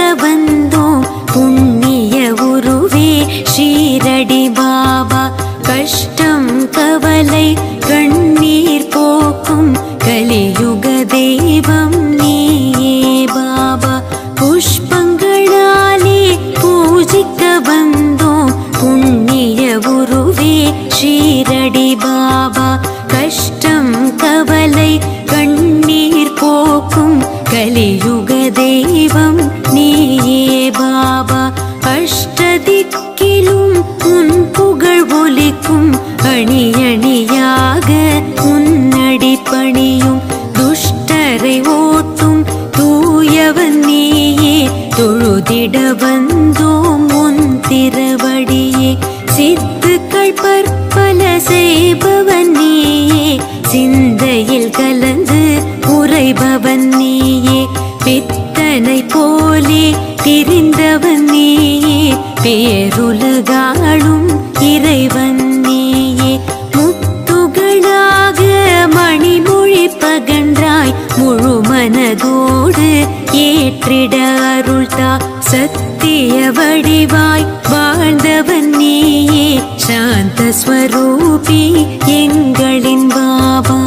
வந்தோம் புண்ணிய உருவே ஷீரடி பாபா கஷ்டம் கவலை கண்ணீர் போக்கும் கலியுக தெய்வம் நீயே பாபா புஷ்பங்களாலே பூஜிக்க வந்தோம் புண்ணிய உருவே ஷீரடி பாபா கஷ்டம் கவலை கண்ணீர் போக்கும் கலியுக தெய்வம் நீயே பாபா அஷ்டதிக்கிலும் உன் புகழ் ஒலிக்கும் அணி அணியாக உன்னடி பணியும் துஷ்டரை ஓட்டும் தூயவன் நீயே தொழுதிட வந்தோம் உன் திருவடியே சித்துக்கள் பற்பல செய்பவன் நீயே சிந்தையில் கலந்து உறைபவன் நீயே பித்தனை போலே திரிந்தவன் நீயே பேருலகாளும் இறைவன் நீயே முத்துகளாக மணிமொழி பகன்றாய் முழு மனதோடு ஏற்றிட அருள்தா சத்திய வடிவாய் வாழ்ந்தவன் நீயே சாந்த ஸ்வரூபி எங்களின் பாபா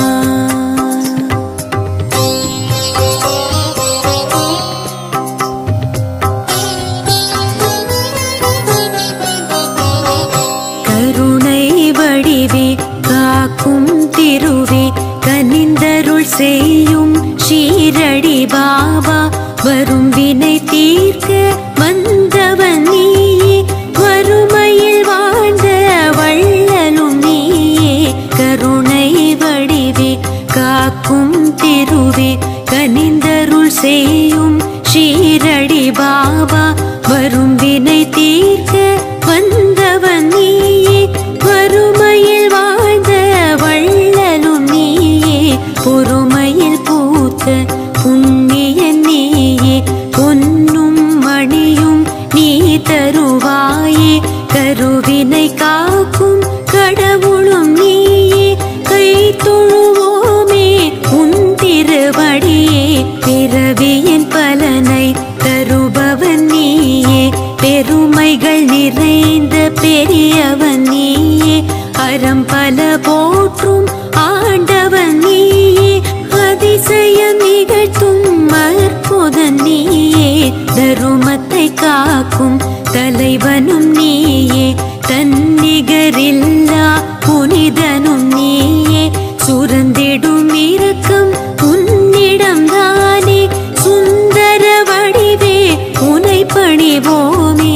கருணை வடிவே காக்கும் திருவே கனிந்தருள் செய்யும் ஷீரடி பாபா வரும் வினை தீர்க்க வந்தவன் நீயே வறுமையில் வாழ்ந்த வள்ளலும் நீயே கருணை வடிவே காக்கும் திருவே கனிந்தருள் செய்யும் ஷீரடி பாபா வரும் வினை தீர்க்க வந்தவன் நீயே வறுமையில் வாழ்ந்த வள்ளலும் நீயே பொறுமையில் பூத்த புண்ணிய நீயே பொன்னும் மணியும் நீ தருவாயே கருவினை காக்கும் கடவுளும் நீயே கை தொழுவோமே உன் திருவடியே பிறவியின் பலனை தருபவன் நீயே பெருமைகள் நிறைந்த பெரியவன் நீயே அறம் பல போற்றும் ஆண்டவன் நீயே அதிசயம் நிகழ்த்தும் அற்புதன் நீயே தருமத்தை காக்கும் தலைவனும் நீயே தன்னிகரில்லா புனிதனும் நீயே சுரந்திடும் இரக்கம் உன்னிடம் தானே சுந்தர வடிவே உனை பணிவோமே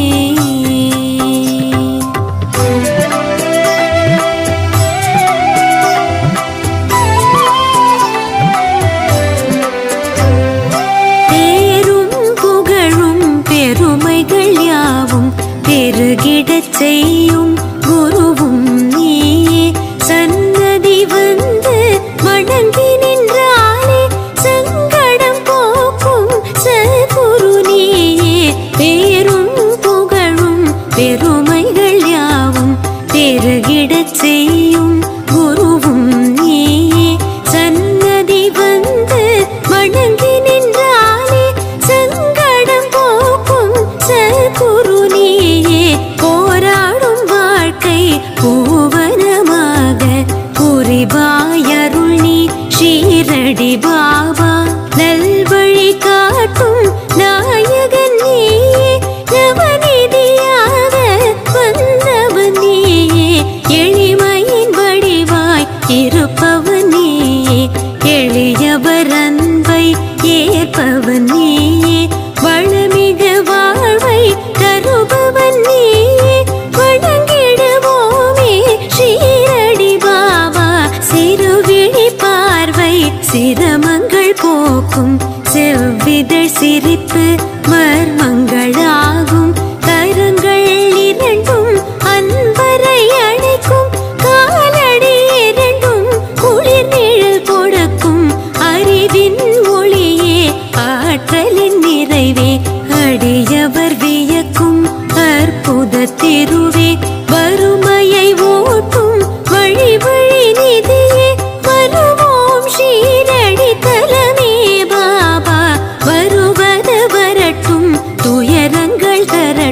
பேரும் புகழும் பெருமைகள் யாவும் பெருகிடச் செய்யும் குருவும் நீயே சன்னதி வந்து வணங்கி நின்றாலே சங்கடம் போக்கும் சகுரு நீயே பேரும் புகழும் பெருமைகள் யாவும் பெருகிடச் செய்யும் குருவும் நீயே சன்னதி வந்து வணங்கி நின்றாலே சங்கடம் போக்கும் சகுரு நீயே போராடும் வாழ்க்கை பூவனமாக புரிவாயருள் நீ ஷீரடி பாபா நல்வழி காட்டும் நாயகன் நீயே நவநிதியாக வந்தவன் நீயே எளிமையின் வடிவாய் இருப்பவன் நீயே எளியவர் அன்பை ஏற்பவன் நீயே வளமிகு வாழ்வை தருபவன் நீயே வணங்கிடுவோமே ஸ்ரீரடி பாபா சிறுவிழி பார்வை சிரமங்கள் போக்கும் செவ்விதழ் சிரிப்பு மர்மங்களாகும் கரங்கள் இரண்டும் அன்பரை அழைக்கும் காலடி இரண்டும் குளிர் நிழல் கொடுக்கும் அறிவின் ஒளியே ஆற்றலின் நிறைவே அடியவர் வியக்கும் அற்புத திருவே வறுமையை ஓட்டும் வழி வழி நிதியே வருவோம் ஷீரடி தலமே பாபா வருவது வரட்டும்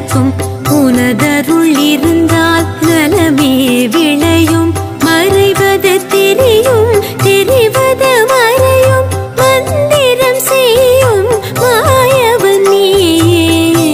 நடக்கும் உனதருள் இருந்தால் நலமே விளையும் மறைவது தெரியும் தெரிவது மறையும் மந்திரம் செய்யும் மாயவன் நீயே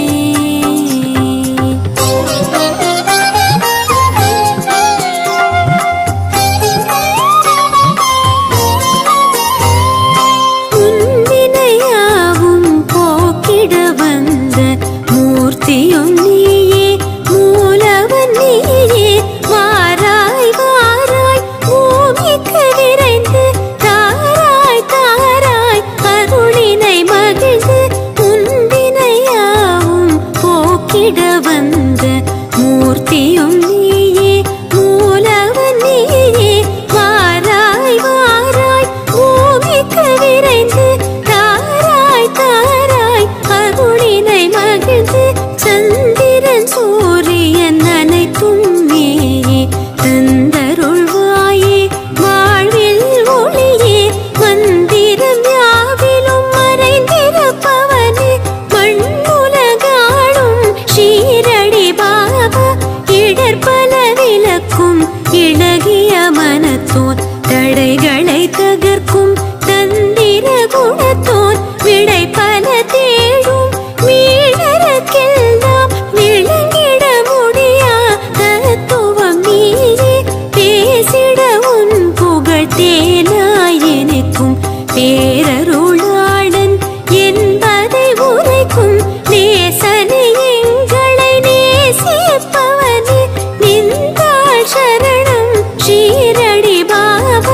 முன்வினையாவும் போக்கிட வந்த மூர்த்தியும் நீயே மூலவன் நீயே வாராய் வாராய் பூமிக்கு விரைந்து தாராய் தாராய் அருளினை மகிழ்ந்து முன்வினையாவும் போக்கிட வந்த மூர்த்தியும் நீயே மூலவன் நீயே வாராய் வாராய் பூமிக்கு விரைந்து தாராய் தாராய் அருளினை மகிழ்ந்து சந்திரன் சூரியன் அனைத்தும் நீயே தந்தருள்வாயே வாழ்வில் ஒளியே மந்திரம் யாவிலும் மறைந்திருப்பவனே மண்ணுலகாளும் ஷீரடி பாபா இடர்பல விளக்கும் இளகிய மனத்தோன் தடைகளை தகர்க்கும் தந்திர குணத்தோன் விடை பல தேடும் மீளருக்கெல்லாம் விளங்கிட முடியா தத்துவம் நீயே பேசிட உன் புகழ் தேனாய் எனக்கும் பேரருளாளன் என்பதை உரைக்கும் நேசனை எங்களை நேசிப்பவனே நின்றாள் சரணம் ஷீரடி பாபா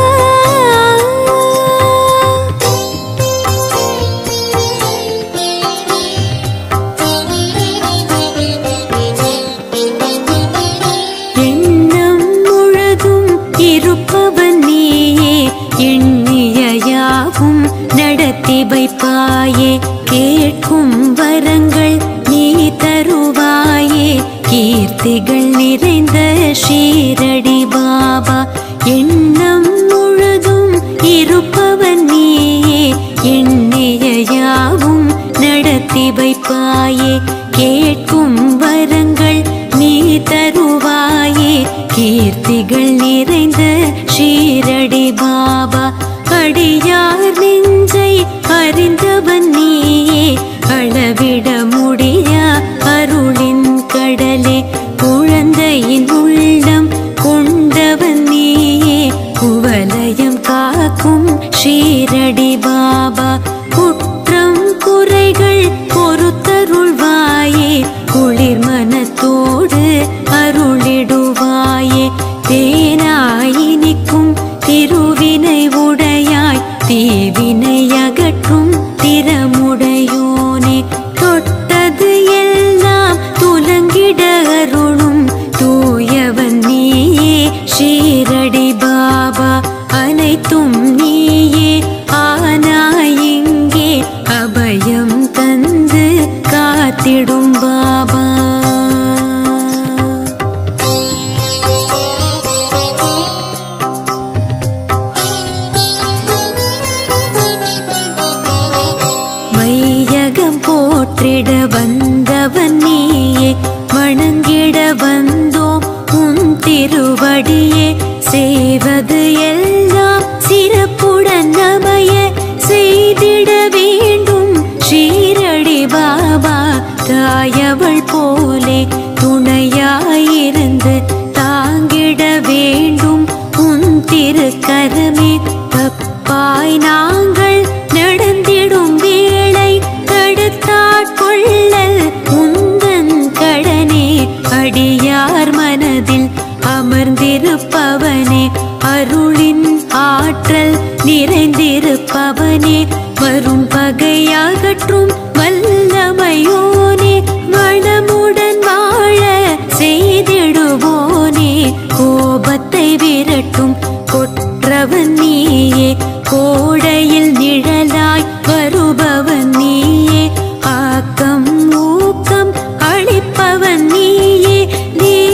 எண்ணம் முழுதும் இருப்பவன் நீயே எண்ணிய யாவும் நடத்தி வைப்பாயே கேட்கும் வரங்கள் நீ தருவாயே கீர்த்திகள் நிறைந்த ஷீரடி பாபா எண்ணம் முழுதும் இருப்பவன் நீயே எண்ணிய யாவும் நடத்தி வைப்பாயே கேட்கும் வரங்கள் நீ தருவாயே கீர்த்திகள் நிறைந்த ஷீரடி பாபா அடியார் நெஞ்சை அறிந்தவன் நீயே அளவிட முடியா அருளின் கடலே குழந்தையின் உள்ளம் கொண்டவன் நீயே குவலயம் காக்கும் ஷீரடி பாபா குற்றம் குறைகள் பொறுத்தருள்வாயே குளிர் மனத்தோடு அருளிடுவாயே தேனாயினிக்கும் திருவினை உடையாய் தீவினை அகற்றும் திறமுடையோனே தொட்டது எல்லாம் துலங்கிட அருளும் தூயவன் நீயே ஷீரடி பாபா அனைத்தும் நீயே ஆனாய் இங்கே அபயம் தந்து காத்திடும் பாபா வையகம் போற்றிட வந்தவன் நீயே வணங்கிட வந்தோம் உன் திருவடியே செய்வது எல்லாம் சிறப்புடன் அமைய செய்திட வேண்டும் ஷீரடி பாபா தாயவள் போலே துணையாயிருந்து தாங்கிட வேண்டும் உன் திருக்கரமே தப்பாய் நாங்கள் நடந்திடும் வேளை தடுத்தாட்கொள்ளல் உந்தன் கடனே அடியார் மனதில் அமர்ந்திருப்பவனே அருளின் ஆற்றல் நிறைந்திருப்பவனே வரும் பகையாகற்றும் வல்லமையோனே வளமுடன் வாழ செய்திடுவோனே கோபத்தை விரட்டும் கொற்றவன் நீயே கோடையில் நிழலாய் வருபவன் நீயே ஆக்கம் ஊக்கம் அளிப்பவன் நீயே நீ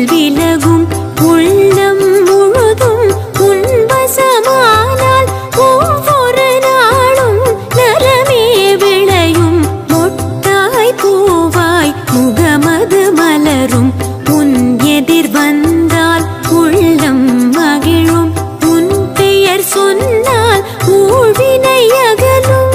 துயரில் விலகும் உள்ளம் முழுதும் உன்வசமானால் ஒவ்வொரு நாளும் நலமே விளையும் மொட்டாய் பூவாய் முகமது மலரும் உன் எதிர் வந்தால் உள்ளம் மகிழும் உன் பெயர் சொன்னால் ஊழ்வினை அகலும்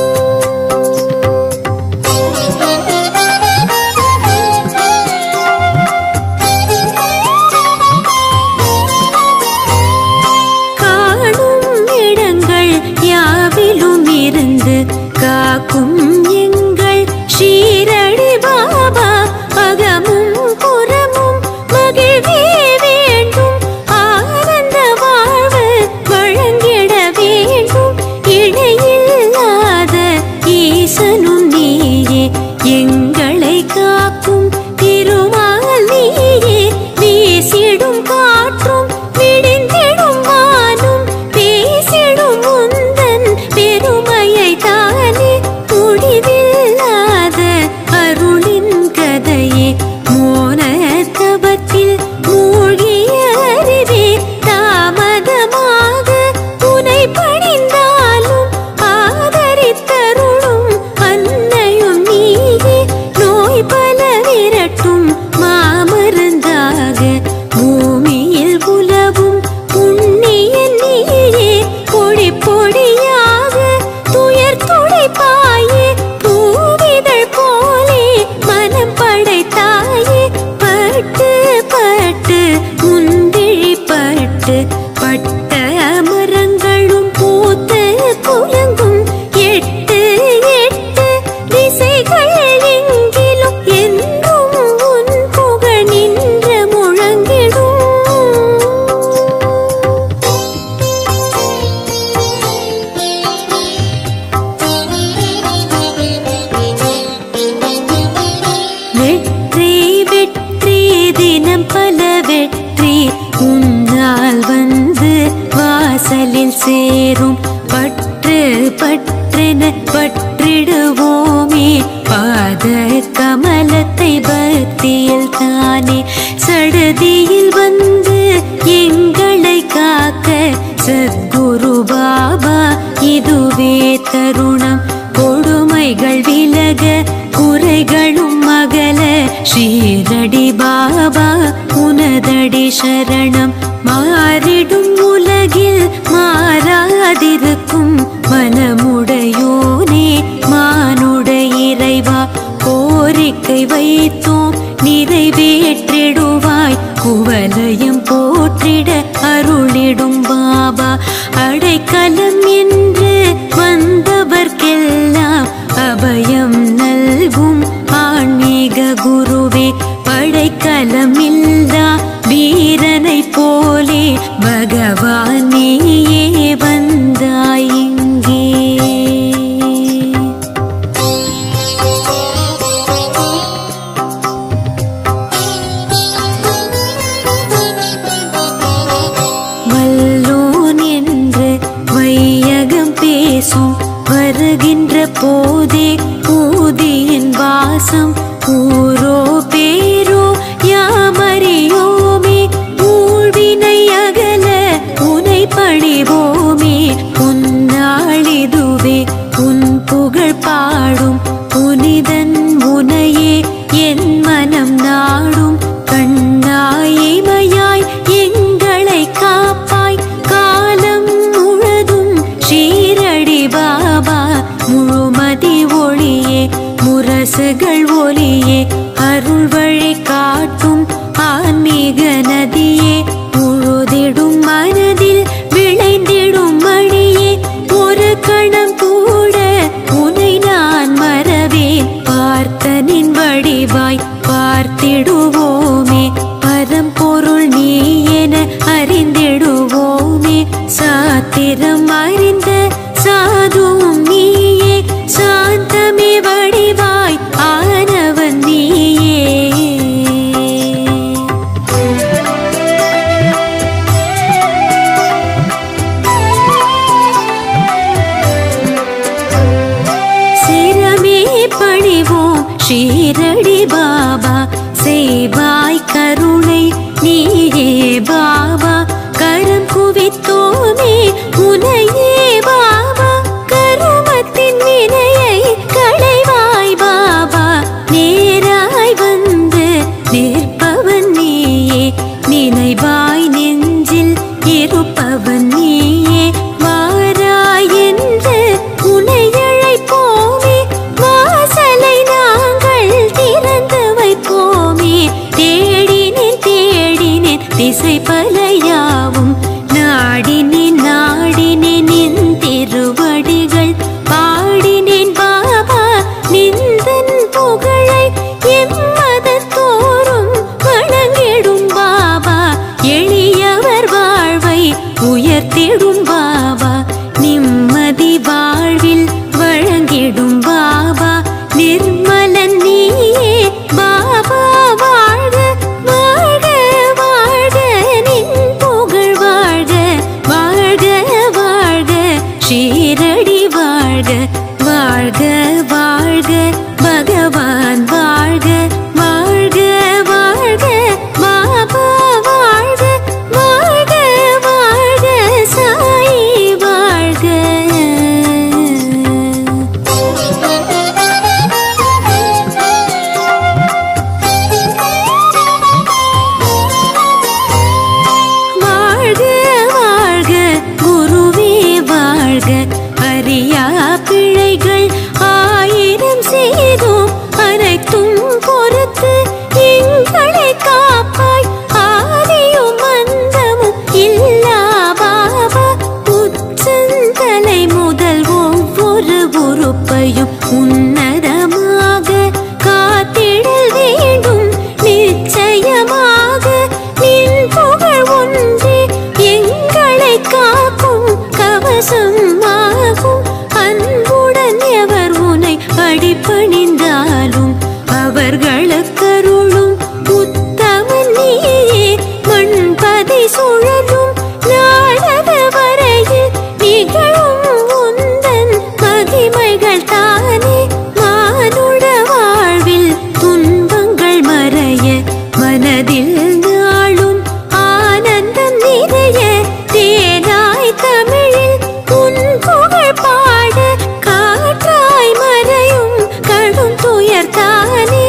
காணும் இடங்கள் யாவிலும் இருந்து காக்கும் எங்கள் ஷீரடி பாபா அகமும் புறமும் மகிழ்வே வேண்டும் ஆனந்த வாழ்வு வழங்கிட வேண்டும் இணையில்லாத ஈசனும் நீயே எங்களை காக்கும் திருமால் நீயே வீசிடும் காற்றும் விடிந்திடும் வானும் பேசிடும் உந்தன் பெருமையை தானே முடிவில்லாத அருளின் கதையே மோன தபத்தில் மூழ்கிய அறிவே தாமதமாக உனை பணிந்தாலும் ஆதரித்தருளும் அன்னையும் நீயே நோய் பல விரட்டும் மாமருந்தாக பூமியில் உலவும் புண்ணிய நீயே பொடி பொடியாக துயர் துடைப்பாயே பூவிதழ் போலே மனம் படைத்தாயே பட்டு பட்டு முந்திழி பட்டு பட்ட மரங்களும் பூத்து குலங்கும் எட்டு எட்டு திசைகள் எங்கிலும் என்றும் உன் புகழ் நின்ற முழங்கிடும் வெற்றி வெற்றி தினம் பல வெற்றி உன்னால் வந்து வாசலில் சேரும் பற்று பற்றென பற்றிடுவோமே பாத கமலத்தை பக்தியில் தானே சடதியில் வந்து எங்களை காக்க சத்குரு பாபா இதுவே தருணம் கொடுமைகள் விலக குறைகளும் மகல ஸ்ரீரடி பாபா உனதடி சரணம் மாறிடும் உலகில் மாறாதிருக்கும் மனமுடையோனே மானுட இறைவா கோரிக்கை வைத்தோம் நிறைவேற்றிடுவாய் குவலயம் போற்றிட அருளிடும் பாபா அடைக்கலம் என்று வந்தவர்க்கெல்லாம் அபயம் நல்கும் ஆன்மீக குருவே படைக்கலம் இல்லா வீரனை போலே பகவான் நீயே வந்தாய் இங்கே வல்லோன் என்று வையகம் பேசும் வருகின்ற போதே ஊதியின் வாசம் ஊரோ பேரோ யாமறியோமே ஊழ்வினை அகல உனை பணிவோமே உன்னாளிதுவே உன் புகழ் பாடும் புனிதன் உனையே என் மனம் நாடும் கண்ணாயிமையாய் எங்களை காப்பாய் காலம் முழுதும் ஷீரடி பாபா முழுமதி ஒளியே முரசுகள் ஒளியே அருள் வழி காட்டும் ஆன்மீக நதியே முழுதிடும் மனதில் விளைந்திடும் மணியே ஒரு கணம் கூட உனை நான் மறவேன் பார்த்தனின் வடிவாய் பார்த்திடுவோமே பரம்பொருள் நீ என அறிந்திடுவோமே சாத்திரம் அறிந்த சாதுவும் நீயே சாந்தமே வடிவாய் ஆனவன் நீயே சிரமே பணிவோம் ஷீரடி பாபா நீயே பாபா கரம் குவித்தோமே உனையே பாபா கருமத்தின் வினையை களைவாய் பாபா நேராய் வந்து நிற்பவன் நீயே நினைவாய் நெஞ்சில் இருப்பவன் நீயே வாராய் என்று உனை அழைப்போமே வாசலை நாங்கள் திறந்து வைப்போமே தேடினேன் தேடினேன் திசை பலையாவும் நாடினேன் நாடினேன் நின் திருவடிகள் பாடினேன் பாபா நிந்தன் புகழை எம்மதத்தோறும் வணங்கிடும் பாபா எளியவர் வாழ்வை உயர்த்திடும் பாபா நிம்மதி வாழ்வில் வழங்கிடும் பாபா நிர்மலன் நீயே பாபா வாழ்க வாழ்க வாழ்க நின் புகழ் வாழ்க வாழ்க வாழ்க ஷீரடி வாழ்க வாழ்க வாழ்க பகவான் வாழ்க வாழ்க வாழ்க பாபா வாழ்க வாழ்க வாழ்க சாயி வாழ்க வாழ்க வாழ்க குருவே வாழ்க அறியா பிழைகள் ஆயிரம் செய்தோம் அனைத்தும் பொறுத்து எங்களை காப்பாய் ஆதியும் மந்தமும் இல்லா பாபா உச்சந்தலை முதல் ஒவ்வொரு உறுப்பையும் உன்னதமாக காத்திடல் வேண்டும் நிச்சயமாக நின் புகழ் ஒன்றே எங்களை காக்கும் கவசம் ஆகும் அன்புடன் எவர் உனை அடிபணிந்தாலும் அவர்களுக்கருளும் உத்தமன் நீயே மண்பதி சுழலும் நாளது வரையில் நிகழும் உந்தன் மகிமைகள் தானே மானுட வாழ்வில் துன்பங்கள் மறைய மனதில் நாளும் ஆனந்தம் நிறைய தேனாய் தமிழில் உன் புகழ் பாட காற்றாய் மறையும் கடும் துயர் தானே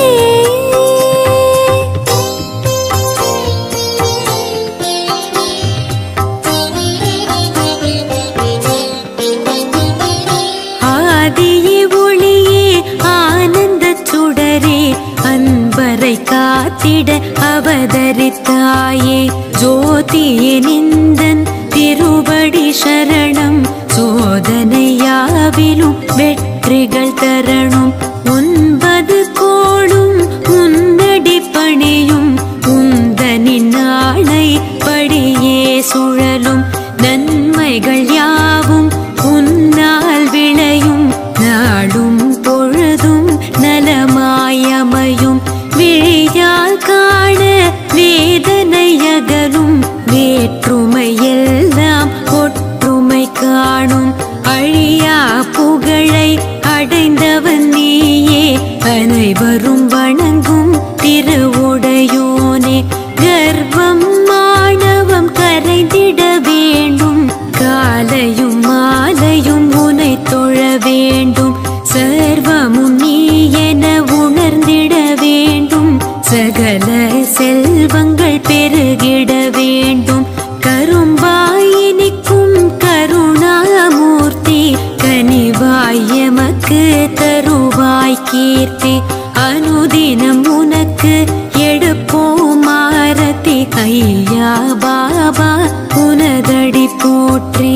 ஆதியே ஒளியே ஆனந்தச் சுடரே அன்பரை காத்திட அவதரித்தாயே ஜோதியே நிந்தன் திருவடி சரணம் சோதனையாவிலும் வெற்றிகள் தரணும் ஒன்பது கோளும் உன்னடி பணியும் உந்தனின் நாளை படியே சுழலும் நன்மைகள் யாவும் உன்னால் விளையும் நாளும் பொழுதும் நலமாயமையும் விழியால் காண வேதனை அகலும் வேற்றுமை எல்லாம் ஒற்றுமை காணும் அழியா புகழை அடைந்தவன் நீயே அனைவரும் வணங்கும் திருவுடையோனே கர்வம் மாணவம் கரைந்திட வேண்டும் காலையும் மாலையும் உனை தொழ வேண்டும் சர்வமும் நீ என உணர்ந்திட வேண்டும் சகல செல்வங்கள் பெருகிட வேண்டும் கரும்பாய் இனிக்கும் கருணாமூர்த்தி கனிவாய் எமக்கு தருவாய் கீர்த்தி அனுதினம் உனக்கு எடுப்போம் ஆரத்தி ஐயா பாபா உனதடி போற்றே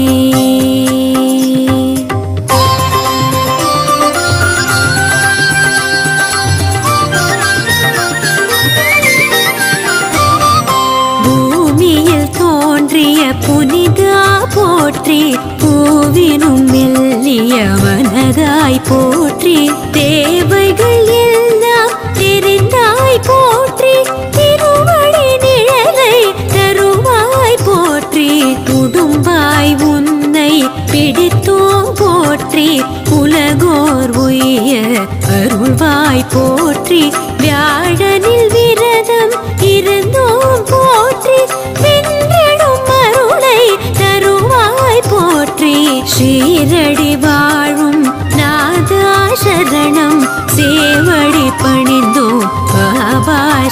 பூமியில் தோன்றிய புனிதா போற்றி பூவினும் மெல்லிய மனதாய் போற்றி தேவைகள் எல்லாம் தெரிந்தாய் போற்றி திருவடி நிழலை தருவாய் போற்றி குடும்பாய் உன்னை பிடித்தோம் போற்றி உலகோர் உய்ய அருள்வாய் போற்றி வியாழனில் விரதம் இருந்தோம்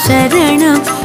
சரணம்